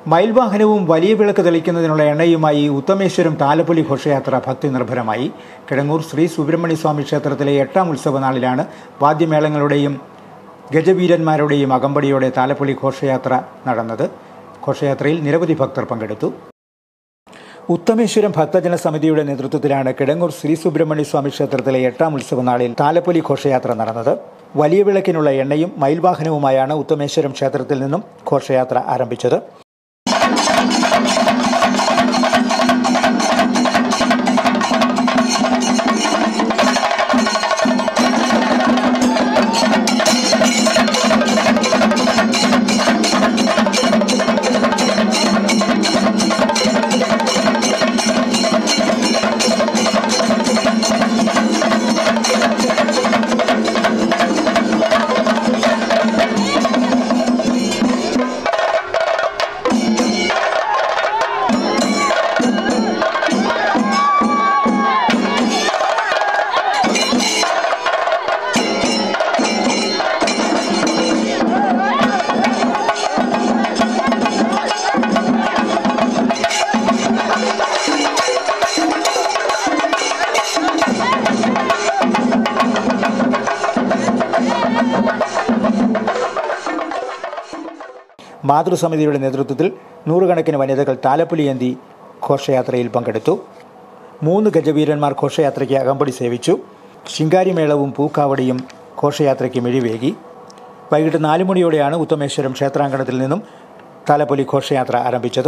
മയിൽവാഹനവും വലിയ വിളക്ക് തെളിക്കുന്നതിനുള്ള എണ്ണയുമായി ഉത്തമേശ്വരം താലപ്പൊലി ഘോഷയാത്ര ഭക്തി നിർഭരമായി കിഴങ്ങൂർ ശ്രീ സുബ്രഹ്മണ്യ സ്വാമി ക്ഷേത്രത്തിലെ എട്ടാം ഉത്സവ നാളിലാണ് വാദ്യമേളങ്ങളുടെയും ഗജവീരന്മാരുടെയും അകമ്പടിയോടെ താലപ്പൊലി ഘോഷയാത്ര നടന്നത് ഘോഷയാത്രയിൽ നിരവധി ഭക്തർ പങ്കെടുത്തു ഉത്തമേശ്വരം ഭക്തജന സമിതിയുടെ നേതൃത്വത്തിലാണ് കിടങ്ങൂർ ശ്രീ സുബ്രഹ്മണ്യ സ്വാമി ക്ഷേത്രത്തിലെ എട്ടാം ഉത്സവ നാളിൽ താലപ്പൊലി ഘോഷയാത്ര നടന്നത് വലിയ വിളക്കിനുള്ള എണ്ണയും മയിൽവാഹനവുമായാണ് ഉത്തമേശ്വരം ക്ഷേത്രത്തിൽ നിന്നും ഘോഷയാത്ര ആരംഭിച്ചത് മാതൃസമിതിയുടെ നേതൃത്വത്തിൽ നൂറുകണക്കിന് വനിതകൾ താലപ്പൊലിയേന്തി ഘോഷയാത്രയിൽ പങ്കെടുത്തു മൂന്ന് ഗജവീരന്മാർ ഘോഷയാത്രയ്ക്ക് അകമ്പടി സേവിച്ചു ശിങ്കാരിമേളവും പൂക്കാവടിയും ഘോഷയാത്രയ്ക്ക് മിഴിവേകി വൈകിട്ട് നാലു മണിയോടെയാണ് ഉത്തമേശ്വരം ക്ഷേത്രാങ്കണത്തിൽ നിന്നും താലപ്പൊലി ഘോഷയാത്ര ആരംഭിച്ചത്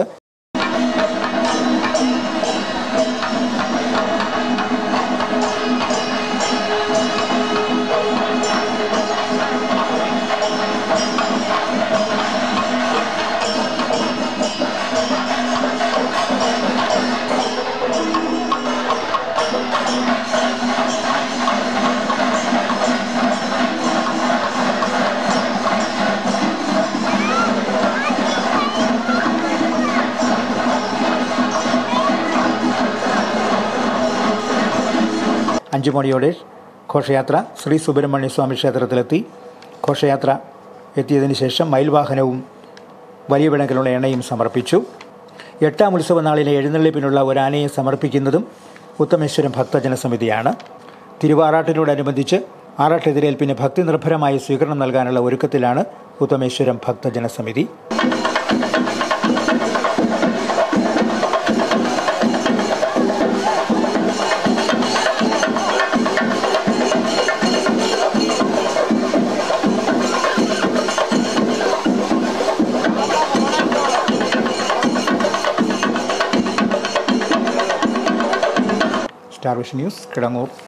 അഞ്ചു മണിയോടെ ഘോഷയാത്ര ശ്രീ സുബ്രഹ്മണ്യ സ്വാമി ക്ഷേത്രത്തിലെത്തി ഘോഷയാത്ര എത്തിയതിനു ശേഷം മയിൽവാഹനവും വലിയ വിളക്കിലുള്ള എണ്ണയും സമർപ്പിച്ചു എട്ടാം ഉത്സവ നാളിലെ എഴുന്നള്ളിപ്പിനുള്ള ഒരു ആനയെ സമർപ്പിക്കുന്നതും ഉത്തമേശ്വരം ഭക്തജന സമിതിയാണ് തിരുവാറാട്ടിനോടനുബന്ധിച്ച് ആറാട്ടെതിരേൽപ്പിന് ഭക്തി നിർഭരമായ സ്വീകരണം നൽകാനുള്ള ഒരുക്കത്തിലാണ് ഉത്തമേശ്വരം ഭക്തജന സമിതി സ്റ്റാർ വിഷൻ ന്യൂസ് കിടങ്ങൂർ